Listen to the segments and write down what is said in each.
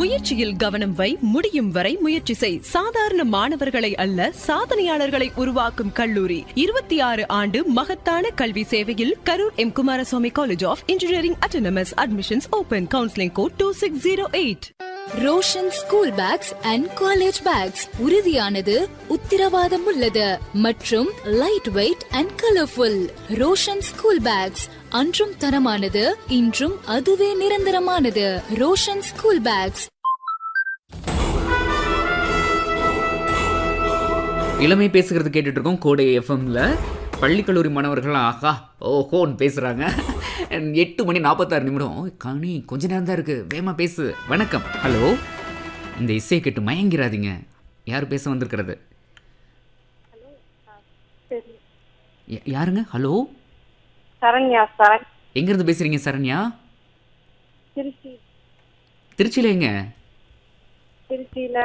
முயற்சியில் கவனம் வை முடியும் வரை முயற்சி செய் சாதாரண மாணவர்களை அல்ல சாதனையாளர்களை உருவாக்கும் கல்லூரி இருபத்தி ஆறு ஆண்டு மகத்தான கல்வி சேவையில் Karur M Kumaraswamy college of engineering autonomous admissions open counselling code two six zero eight Roshan school bags and college bags உறுதியானது உத்தரவாதம் உள்ளது மற்றும் lightweight and colourful Roshan school bags அன்றும் தரமானது இன்றும் அதுவே நிரந்தரமானது ரோஷன் ஸ்கூல் பேக்ஸ் இளமை பேசுகிறது கேட்டுட்டு இருக்கோம் கோடை எஃப்எம்ல பள்ளி கல்லூரி மாணவர்கள் ஆஹா ஓஹோன்னு பேசுகிறாங்க எட்டு மணி நாற்பத்தாறு நிமிடம் ஓய், கனி கொஞ்ச நேரம் தான் இருக்குது வேகமாக பேசு வணக்கம் ஹலோ இந்த இசையை கேட்டு மயங்கிறாதீங்க யார் பேச வந்திருக்கிறது யா- யாருங்க ஹலோ சரண்யா சரண் எங்கேருந்து பேசுகிறீங்க சரண்யா திருச்சி திருச்சியில் எங்க திருச்சியில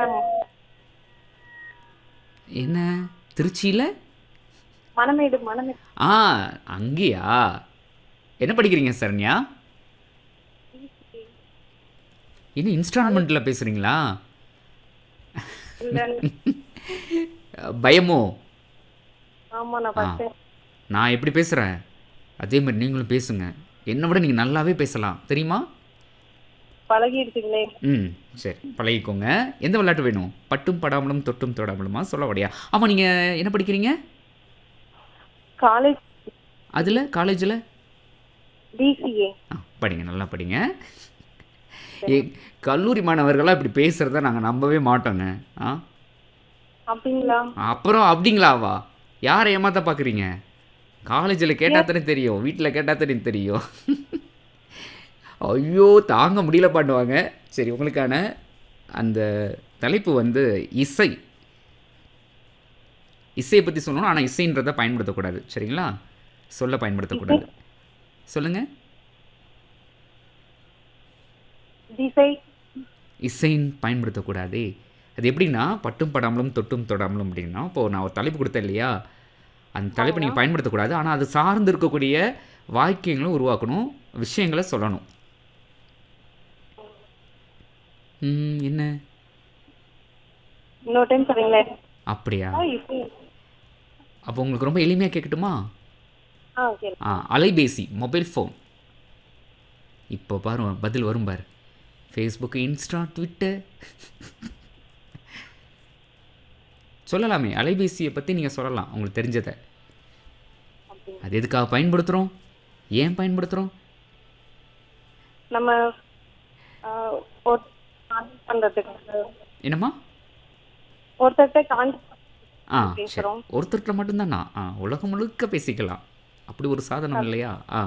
என்ன திருச்சியில் மணமேடு மணமேடு ஆ அங்கேயா என்ன படிக்கிறீங்க சரண்யா என்ன இன்ஸ்டால்மெண்ட்டில் பேசுகிறீங்களா இல்ல பயமோ ஆமா நான் ஆ ஃபர்ஸ்ட் நான் எப்படி பேசுகிறேன் அதே மாதிரி நீங்களும் பேசுங்க என்னை விட நீங்கள் நல்லாவே பேசலாம் தெரியுமா பழகிடுச்சுங்களே ம் சரி பழகிக்கோங்க எந்த விளையாட்டு வேணும் பட்டும் படாமலும் தொட்டும் தொடாமலுமா சொல்ல வடையா ஆமாம் நீங்கள் என்ன படிக்கிறீங்க காலேஜ் அதில் காலேஜில் பிசிஏ ஆ படிங்க நல்லா படிங்க ஏ கல்லூரி மாணவர்களாக இப்படி பேசுகிறத நாங்கள் நம்பவே மாட்டோங்க ஆ அப்படிங்களா அப்புறம் அப்படிங்களாவா யாரை ஏமாத்த பார்க்குறீங்க காலேஜில் கேட்டால் தானே தெரியும் வீட்டில் கேட்டால் தானே தெரியும் ஐயோ தாங்க முடியல பண்ணுவாங்க சரி உங்களுக்கான அந்த தலைப்பு வந்து இசை இசையை பற்றி சொல்லணும் ஆனால் இசைன்றதை பயன்படுத்தக்கூடாது சரிங்களா சொல்ல பயன்படுத்தக்கூடாது சொல்லுங்கள் திசை இசைன்னு பயன்படுத்தக்கூடாதே அது எப்படின்னா பட்டும் படாமலும் தொட்டும் தொடாமலும் அப்படின்னா இப்போது நான் ஒரு தலைப்பு கொடுத்தேன் இல்லையா அந்த தலைப்பை நீங்கள் பயன்படுத்தக்கூடாது ஆனால் அது சார்ந்து இருக்கக்கூடிய வாக்கியங்களும் உருவாக்கணும் விஷயங்களை சொல்லணும் ம், என்ன இன்னொரு டைம் சொல்றீங்களே அப்படியா ஆ, இசை. அப்போ உங்களுக்கு ரொம்ப எளிமையாக கேட்கட்டுமா ஆ ஓகே ஆ அலைபேசி மொபைல் ஃபோன் இப்போ பாரு பதில் வரும் பாரு ஃபேஸ்புக் இன்ஸ்டா ட்விட்டர் சொல்லலாமே அலைபேசியை பற்றி நீங்கள் சொல்லலாம் உங்களுக்கு தெரிஞ்சதை அது எதுக்காக பயன்படுத்துகிறோம் ஏன் பயன்படுத்துகிறோம் நம்ம ஆ, ஒரு கான்டாக்ட் பண்றதுக்கு என்னம்மா ஒருத்தர்கிட்ட கான்டாக்ட் ஆ சரி பேசுறோம். ஒருத்தர்கிட்ட மட்டும்தானா ஆ உலகம் முழுக்க பேசிக்கலாம் அப்படி ஒரு சாதனம் இல்லையா ஆ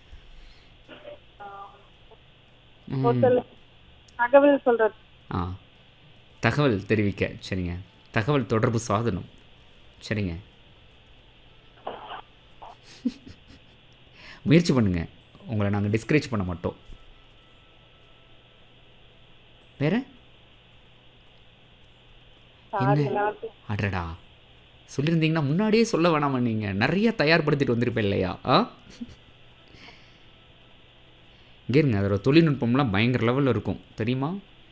ம். ஒருத்தர் தகவல் சொல்றது ஆ தகவல் தெரிவிக்க சரிங்க தகவல் தொடர்பு சாதனம் சரிங்க முயற்சி பண்ணுங்க உங்களை நாங்கள் டிஸ்கரேஜ் பண்ண மாட்டோம் வேற சாரி என்ன? நான் அடடா சொல்லியிருந்தீங்கன்னா முன்னாடியே சொல்ல வேணாமா நீங்கள் நிறைய தயார்படுத்திட்டு வந்திருப்பேன் இல்லையா ஆ இங்கே இருங்க அதோட தொழில்நுட்பம்லாம் பயங்கர லெவலில் இருக்கும் தெரியுமா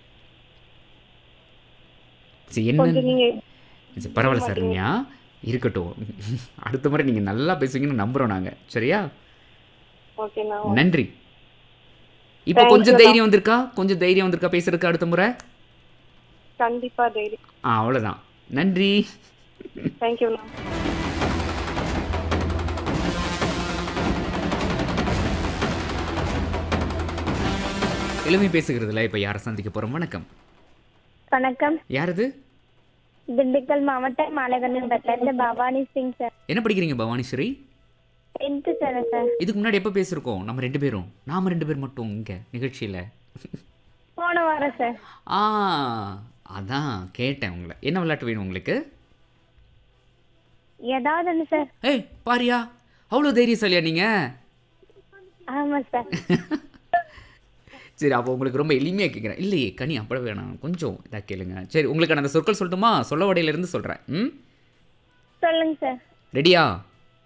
சரி என்ன கொஞ்சம் நீங்க சரி, பரவாயில்ல சரண்யா இருக்கட்டும் அடுத்த முறை நீங்கள் நல்லா பேசுவீங்கன்னு நம்புகிறோம் நாங்கள் சரியா ஓகே நான் நன்றி இப்போ Thank கொஞ்சம் you, தைரியம் வந்திருக்கா கொஞ்சம் தைரியம் வந்திருக்கா பேசுறதுக்கு அடுத்த முறை கண்டிப்பா தைரி ஆ அவ்வளோதான் நன்றி தேங்க்யூ மேம் எளிமை பேசுகிறதுல இப்போ யாரை சந்திக்க போகிறோம் வணக்கம் வணக்கம் யாரது திண்டுக்கல் மாவட்டம் மாலகண்டத்திலிருந்து பவானி சிங் சார் என்ன படிக்கிறீங்க பவானிஸ்வரி டென்த்து சார் சார் இதுக்கு முன்னாடி எப்போ பேசியிருக்கோம் நம்ம ரெண்டு பேரும் நாம ரெண்டு பேர் மட்டும் இங்கே நிகழ்ச்சியில் போன வாரம் சார் ஆ அதான் கேட்டேன் உங்களை என்ன விளையாட்டு வேணும் உங்களுக்கு ஏதாவது ஒன்று சார் ஏய் பாரியா அவ்வளோ தைரியசாலியா நீங்கள் ஆமாம் சார் சரி அப்போ உங்களுக்கு ரொம்ப எளிமையாக கேட்குறேன் இல்லையே கனி அப்படி வேணாம் கொஞ்சம் இதாக கேளுங்க சரி உங்களுக்கு நான் அந்த சொற்கள் சொல்லட்டுமா சொல்ல வடையிலேருந்து சொல்கிறேன் ம் சொல்லுங்க சார் ரெடியா